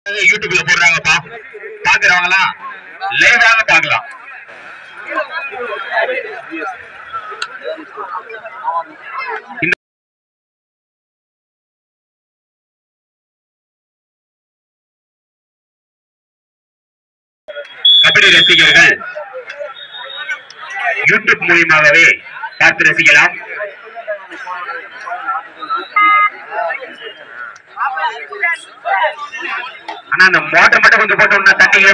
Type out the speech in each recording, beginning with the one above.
யூடியூப்ல போடுறாங்கப்பா பாக்குறவங்களாம் லைவாக பார்க்கலாம் இந்த கபடி ரசிகர்கள் யூடியூப் மூலியமாகவே பார்த்து ரசிக்கலாம் ஆனா அந்த மோட்டர் மட்டும் கொஞ்சம் போட்டோம்னா தண்ணிங்க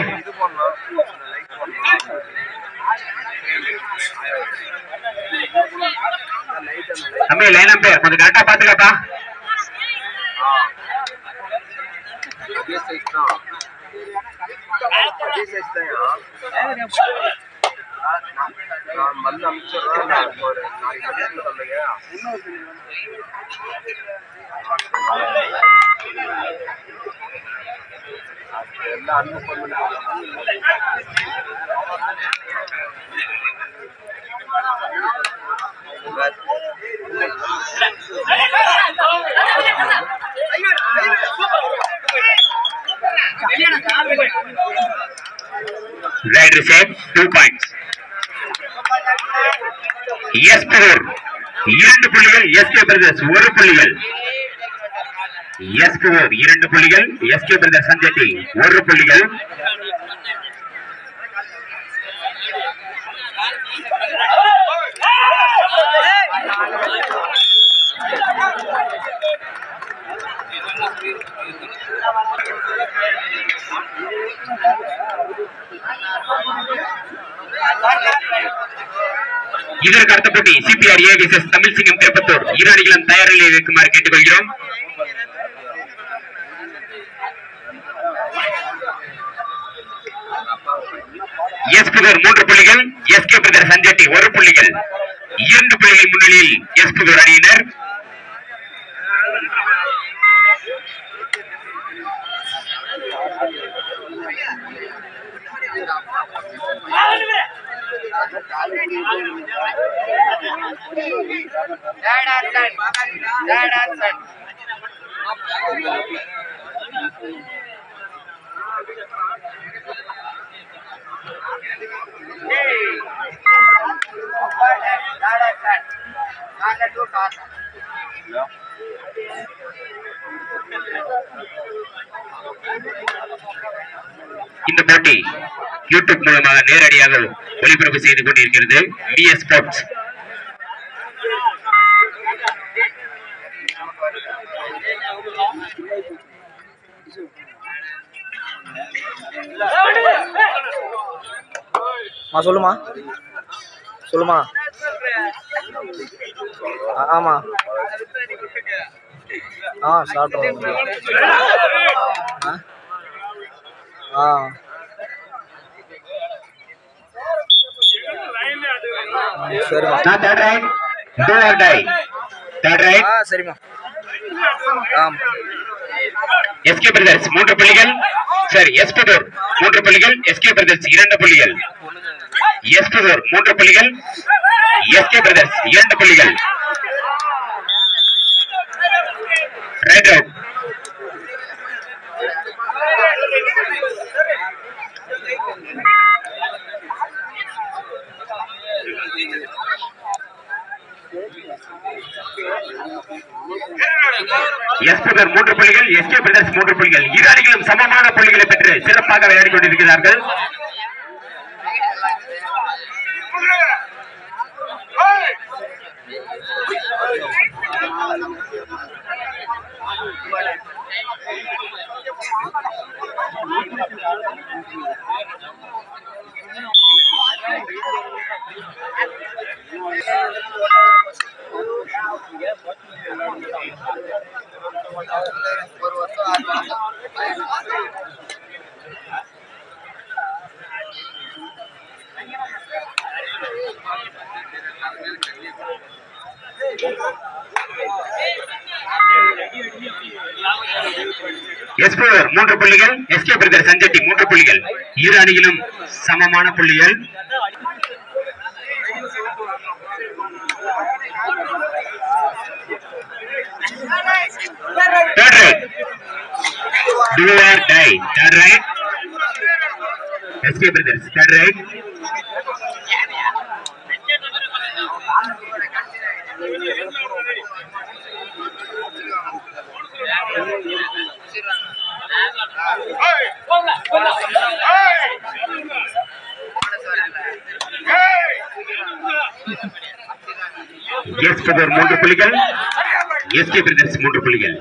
தம்பி லைன் நம்பர் கொஞ்சம் கரெக்டா பாத்துக்கப்பா அதே சைஸ் தான் அதே சைஸ் தான் நான் வந்து அனுப்பிச்சிடுறேன் நான் ஒரு நாளைக்கு மதியத்தில் சொல்லுங்க எல்லாம் அன்பு பண்ணுங்க right receive two points S power இரண்டு புள்ளிகள் எஸ்கே பிரதர்ஸ் ஒரு புள்ளிகள் எஸ் பவர் இரண்டு புள்ளிகள் எஸ்கே பிரதர்ஸ் சஞ்சட்டி ஒரு புள்ளிகள் இதற்கு அடுத்த போட்டி சிபிஆர் ஏ விசஸ் தமிழ் சிங்கம் திருப்பத்தூர் இரு அணிகளும் தயார் நிலையில் இருக்குமாறு கேட்டுக்கொள்கிறோம் எஸ் புகர் மூன்று புள்ளிகள் எஸ் கே பிரதர் சஞ்சட்டி ஒரு புள்ளிகள் இரண்டு புள்ளிகள் முன்னிலையில் எஸ் புகர் அணியினர் இந்த போட்டி யூடியூப் மூலமாக நேரடியாக ஒளிபரப்பு செய்து கொண்டிருக்கிறது பிஎஸ் ஸ்போர்ட்ஸ் ஆ சொல்லுமா சொல்லுமா ஆ, ஆமா ஆ சாப்பிட்றோம் ஆ ஆ சரிம்மா நான் third right do or die third right ஆ சரிம்மா ஆம் எஸ்கே பிரதர்ஸ் மூன்று புள்ளிகள் சரி எஸ் புதூர் மூன்று புள்ளிகள் எஸ்கே பிரதர்ஸ் இரண்டு புள்ளிகள் எஸ் புதூர் மூன்று புள்ளிகள் எஸ்கே பிரதர்ஸ் இரண்டு புள்ளிகள் ரைட் அவுட் எஸ் புதர் மூன்று புள்ளிகள் எஸ்கே பிரதர்ஸ் மூன்று புள்ளிகள் இரு அணிகளும் சமமான புள்ளிகளை பெற்று சிறப்பாக விளையாடிக் கொண்டிருக்கிறார்கள் எஸ் புதர் மூன்று புள்ளிகள் எஸ்கே பிரதர் சஞ்சட்டி மூன்று புள்ளிகள் இரு அணிகளும் சமமான புள்ளிகள் Third right. Do or die. Third right. SK Brothers. Third right. S brother மூன்று புள்ளிகள் எஸ்கே பிரதர்ஸ் மூன்று புள்ளிகள்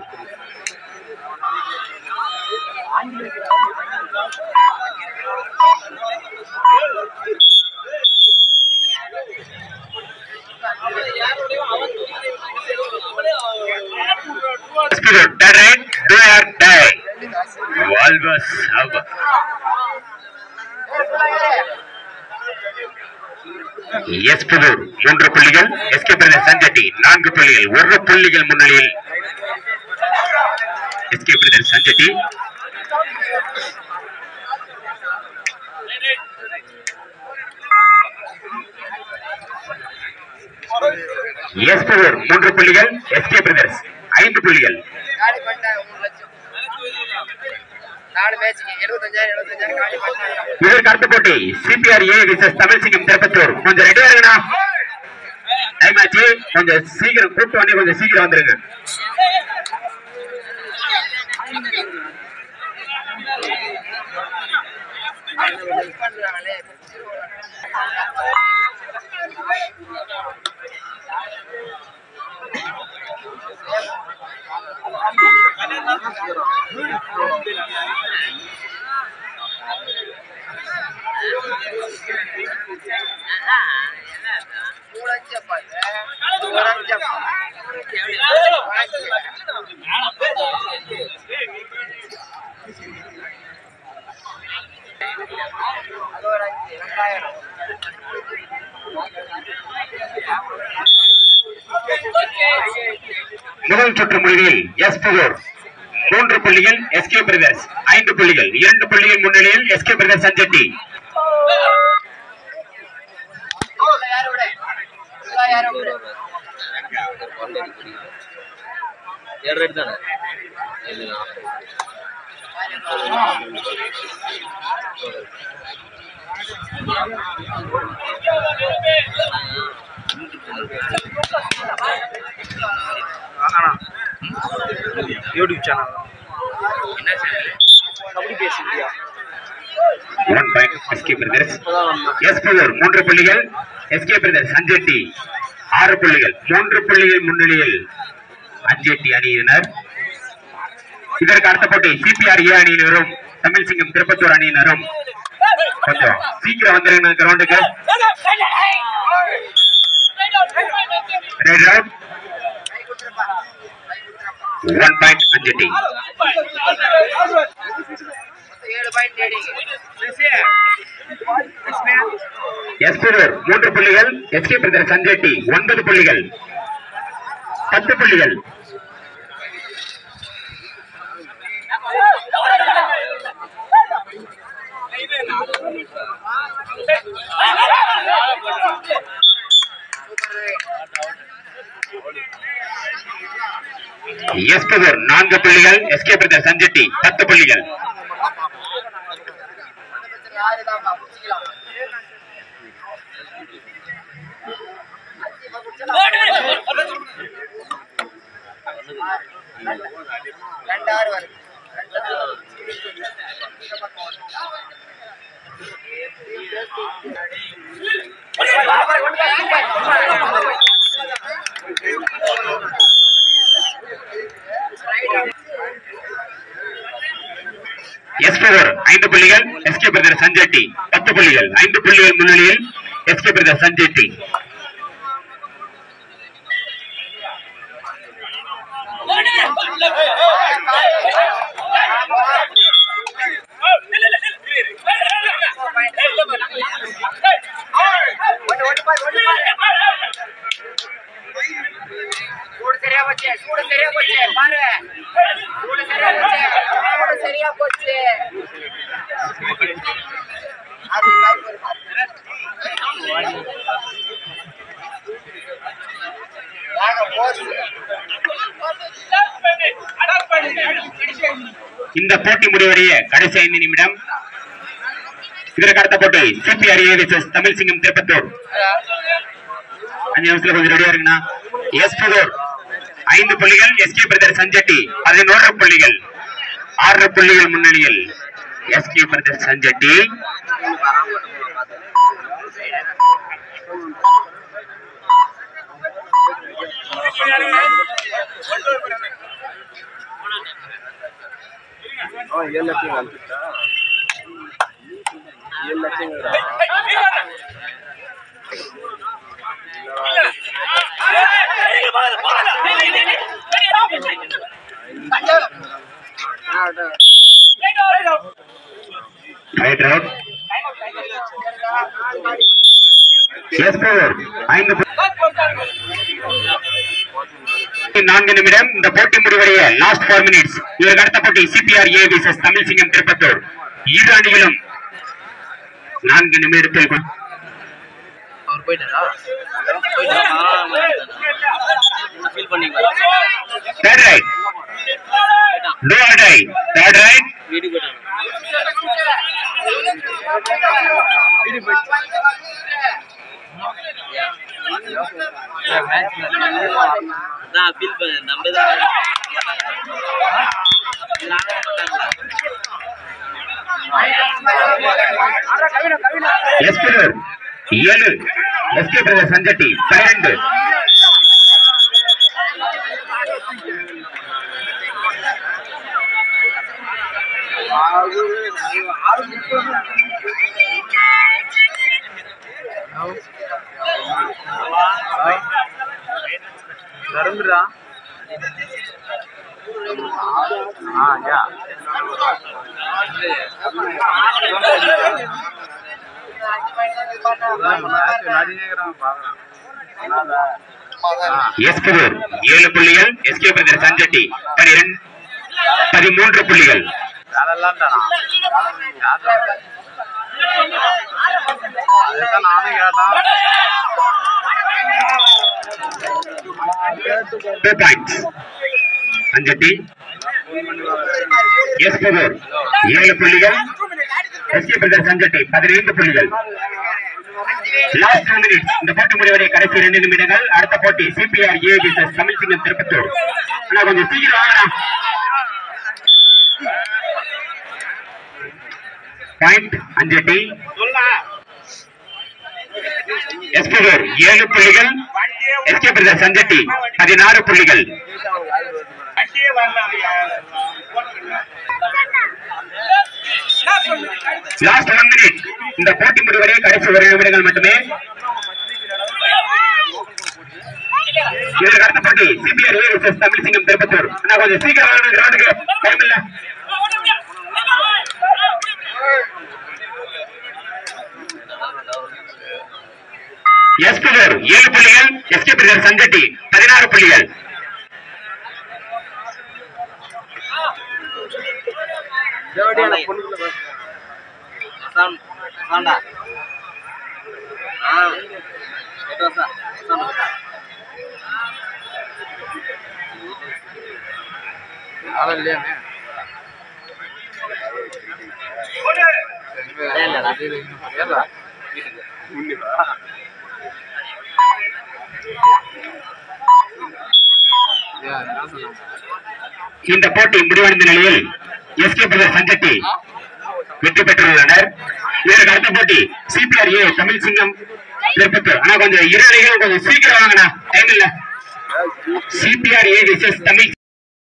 Yes, brother. That right? Do or die. Walrus Hub. S Puthur மூன்று புள்ளிகள் எஸ்கே பிரதர் சஞ்சட்டி நான்கு புள்ளிகள் ஒரு புள்ளிகள் முன்னிலையில் SK brother Sanjatti S Puthur மூன்று புள்ளிகள் எஸ்கே பிரதர்ஸ் ஐந்து புள்ளிகள் காலி பண்ணிட்டாங்க மூணு லட்சம் நாலு மேட்சுக்கு எழுபத்தஞ்சாயிரம் எழுபத்தஞ்சாயிரம் காலி பண்ணிட்டாங்க இதற்கு அடுத்த போட்டி சிபிஆர் ஏ விசஸ் தமிழ் சிங்கம் திருப்பத்தூர் கொஞ்சம் ரெடியா இருங்கண்ணா டைம் ஆச்சு கொஞ்சம் சீக்கிரம் கூப்பிட்டு வந்து கொஞ்சம் சீக்கிரம் வந்துருங்க பண்றாங்களே மூணஞ்சப்பா மூணஞ்சப்பா அது ஒரு அஞ்சு ரெண்டாயிரம் முதல் சுற்று முடிவில் எஸ் புதூர் மூன்று புள்ளிகள் எஸ்கே பிரதர்ஸ் ஐந்து புள்ளிகள் இரண்டு புள்ளிகள் முன்னிலையில் எஸ்கே பிரதர்ஸ் அஞ்சட்டி யாரும் விட யாரும் விட ஏழு ரேட் தானே ஆனா யூடியூப் சேனல் கபடி பேச India one point SK brothers இப்பதான் வந்தேன் எஸ் புதூர் மூன்று புள்ளிகள் எஸ்கே பிரதர்ஸ் அஞ்சட்டி ஆறு புள்ளிகள் மூன்று புள்ளிகள் முன்னிலையில் அஞ்சட்டி அணியினர் இதற்கு அடுத்த போட்டி சிபிஆர் ஏ அணியினரும் தமிழ் சிங்கம் திருப்பத்தூர் அணியினரும் கொஞ்சம் சீக்கிரம் வந்துருங்க கிரவுண்டுக்கு raid out one point Anjatti ஏழு பாயிண்ட் அடிங்க எஸ் புதூர் மூன்று புள்ளிகள் எஸ்கே பிரதர்ஸ் அஞ்சட்டி ஒன்பது புள்ளிகள் பத்து புள்ளிகள் எஸ் புதூர் நான்கு புள்ளிகள் எஸ்கே பிரதர்ஸ் அஞ்சட்டி பத்து புள்ளிகள் யாரு தான் பிடிச்சிக்கலாம் ரெண்டு ஆறு வருது எஸ் புதூர் ஐந்து புள்ளிகள் எஸ்கே பிரதர்ஸ் அஞ்சட்டி பத்து புள்ளிகள் ஐந்து புள்ளிகள் முன்னிலையில் எஸ்கே பிரதர்ஸ் அஞ்சட்டி சூடு சரியா போச்சு சூடு சரியா போச்சு பாரு சூடு சரியா போச்சு சூடு சரியா போச்சு அது இந்த போட்டி முடிவடைய கடைசி ஐந்து நிமிடம் இதற்கு அடுத்த போட்டி சிபிஆர் ஏவிஎஸ் தமிழ் சிங்கம் திருப்பத்தூர் அஞ்சு நிமிஷத்துல கொஞ்சம் ரெடியா இருக்குண்ணா எஸ் புதூர் ஐந்து புள்ளிகள் எஸ்கே பிரதர் சஞ்சட்டி பதினோரு புள்ளிகள் ஆறு புள்ளிகள் முன்னணியில் எஸ்கே பிரதர் சஞ்சட்டி அவன் ஏழு லட்சம் அனுப்பிட்டா ஏழு லட்சம் ரைட் ரவுட் எஸ் புதூர் ஐந்து புள்ளி- நான்கு நிமிடம் இந்த போட்டி முடிவடைய லாஸ்ட் போர் மினிட்ஸ் இதற்கு அடுத்த போட்டி சிபிஆர் ஏ விசஸ் தமிழ் சிங்கம் திருப்பத்தூர் இரு அணிகளும் நான்கு நிமிடத்தில் கொ- அவர் போயிட்டாரா ஃபீல் பண்ணீங்களா third right no right third right வீட்டுக்கு போயிட்டாங்க அதான் ஃபீல் பண்ண நம்ம தான் எஸ் பிரதர் ஏழு எஸ்கே பிரதர் சஞ்சட்டி பன்னிரண்டு தரும்புரா ஆ யா எஸ் பிரதர் ஏழு புள்ளிகள் எஸ்கே பிரதர் சஞ்சட்டி பனிரெண்டு பதிமூன்று புள்ளிகள் வேலைலாம் தானா யார் அதுதான் நானும் கேட்டான் two points Sanjatti S brother ஏழு புள்ளிகள் எஸ்கே பிரதர் சஞ்சட்டி பதினைந்து புள்ளிகள் லாஸ்ட் டூ மினிட்ஸ் இந்த போட்டி முடிவடைய கடைசி இரண்டு நிமிடங்கள் அடுத்த போட்டி சிபிஆர் ஏ விசஸ் தமிழ் சிங்கம் திருப்பத்தூர் ஆனா கொஞ்சம் சீக்கிரம் வாங்கலாம் பாயிண்ட் அஞ்சட்டி எஸ் பிரதர் ஏழு புள்ளிகள் எஸ்கே பிரதர் சஞ்சட்டி பதினாறு புள்ளிகள் லாஸ்ட் ஒன் மினிட் இந்த போட்டி முடிவடைய கடைசி ஒரு நிமிடங்கள் மட்டுமே இதற்கு அடுத்த போட்டி சிபிஆர் ஏ விசஸ் தமிழ் சிங்கம் திருப்பத்தூர் ஆனா கொஞ்சம் சீக்கிரம் வாங்க கிரவுண்டுக்கு டைம் இல்ல எஸ் பிரதர் ஏழு புள்ளிகள் எஸ்கே பிரதர் சஞ்சட்டி பதினாறு புள்ளிகள் சவுண்ட் சவுண்டா ஆ எட்டு வருஷம் சவுண்ட் இல்லையா இல்லடா இந்த போட்டி முடிவடைந்த நிலையில் எஸ்கே பிரதர் சஞ்சட்டி வெற்றி பெற்றுள்ளனர் இதற்கு அடுத்த போட்டி சிபிஆர் ஏ தமிழ் சிங்கம் திருப்பத்தூர் ஆனா கொஞ்சம் இரு அணிகளும் கொஞ்சம் சீக்கிரம் வாங்கண்ணா டைம் இல்ல சிபிஆர் ஏ விசஸ் தமிழ்